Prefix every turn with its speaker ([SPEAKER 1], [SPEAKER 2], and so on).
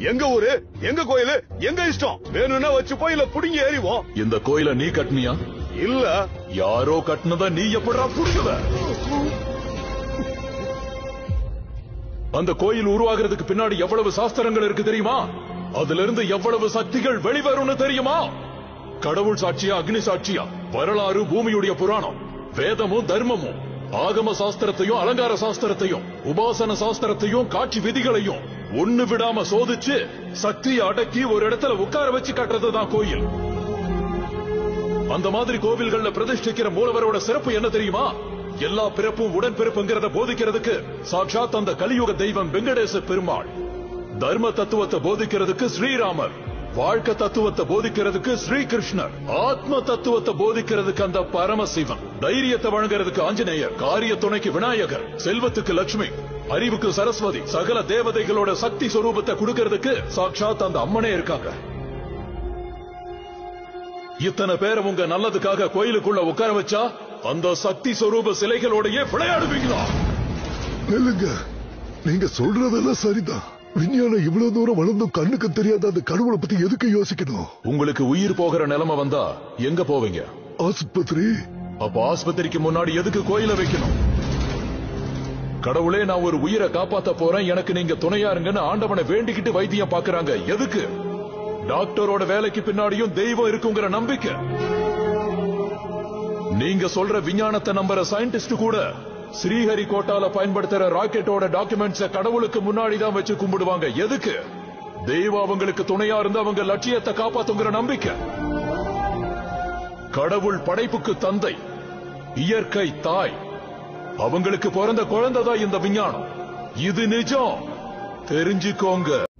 [SPEAKER 1] எங்க ஊரு எங்க கோயிலு எங்க இஷ்டம் வேணும்னா வச்சுப்போம் இல்ல புடிங்கி ஏறிவோம்
[SPEAKER 2] இந்த கோயில நீ கட்டினியா
[SPEAKER 1] இல்ல
[SPEAKER 2] யாரோ கட்டினத நீ எப்படா புரியுத அந்த கோயில் உருவாகிறதுக்கு பின்னாடி எவ்வளவு சாஸ்திரங்கள் இருக்கு தெரியுமா அதுல இருந்து எவ்வளவு சக்திகள் வெளிவரும்னு தெரியுமா கடவுள் சாட்சியா அக்னி சாட்சியா வரலாறு பூமியுடைய புராணம் வேதமும் தர்மமும் ஆகம சாஸ்திரத்தையும் அலங்கார சாஸ்திரத்தையும் உபாசன சாஸ்திரத்தையும் காட்சி விதிகளையும் ஒண்ணு விடாம சோதிச்சு சக்தியை அடக்கி ஒரு இடத்துல உட்கார வச்சு கட்டுறதுதான் கோயில் அந்த மாதிரி கோவில்கள்ல பிரதிஷ்டிக்கிற மூலவரோட சிறப்பு என்ன தெரியுமா எல்லா பிறப்பும் உடன் பிறப்புங்கிறத போதிக்கிறதுக்கு சாட்சாத் அந்த கலியுக தெய்வம் வெங்கடேச பெருமாள் தர்ம தத்துவத்தை போதிக்கிறதுக்கு ஸ்ரீராமர் வாழ்க்கை தத்துவத்தை போதிக்கிறதுக்கு ஸ்ரீகிருஷ்ணர் ஆத்ம தத்துவத்தை போதிக்கிறதுக்கு அந்த பரமசிவன் தைரியத்தை வழங்குறதுக்கு ஆஞ்சநேயர் காரிய துணைக்கு விநாயகர் செல்வத்துக்கு லட்சுமி அறிவுக்கு சரஸ்வதி சகல தேவதைகளோட சக்தி சொரூபத்தை கொடுக்கிறதுக்கு சாட்சாத் அந்த அம்மனே இருக்காங்க இத்தனை பேரை உங்க நல்லதுக்காக கோயிலுக்குள்ள உட்கார வச்சா அந்த சக்தி சொரூப சிலைகளோடயே விளையாடுவீங்களா
[SPEAKER 3] இல்லைங்க நீங்க சொல்றதெல்லாம் சரிதான் விஞ்ஞானம் இவ்வளவு தூரம் வளர்ந்தும் கண்ணுக்கு தெரியாத அந்த கடவுளை பத்தி எதுக்கு யோசிக்கணும்
[SPEAKER 2] உங்களுக்கு உயிர் போகிற நிலைமை வந்தா எங்க போவீங்க
[SPEAKER 3] ஆஸ்பத்திரி
[SPEAKER 2] அப்ப ஆஸ்பத்திரிக்கு முன்னாடி எதுக்கு கோயில வைக்கணும் கடவுளே நான் ஒரு உயிரை காப்பாத்த போறேன் எனக்கு நீங்க துணையா இருங்கன்னு ஆண்டவனை வேண்டிக்கிட்டு வைத்தியம் பாக்குறாங்க எதுக்கு டாக்டரோட வேலைக்கு பின்னாடியும் தெய்வம் இருக்குங்கிற நம்பிக்கை நீங்க சொல்ற விஞ்ஞானத்தை நம்புற சயின்டிஸ்ட் கூட ஸ்ரீஹரிகோட்டால பயன்படுத்துற ராக்கெட்டோட டாக்குமெண்ட்ஸ கடவுளுக்கு முன்னாடி தான் வச்சு கும்பிடுவாங்க எதுக்கு தெய்வம் அவங்களுக்கு துணையா இருந்து அவங்க லட்சியத்தை காப்பாத்துங்கிற நம்பிக்கை கடவுள் படைப்புக்கு தந்தை இயற்கை தாய் அவங்களுக்கு பிறந்த குழந்தை தான் இந்த விஞ்ஞானம் இது நிஜம் தெரிஞ்சுக்கோங்க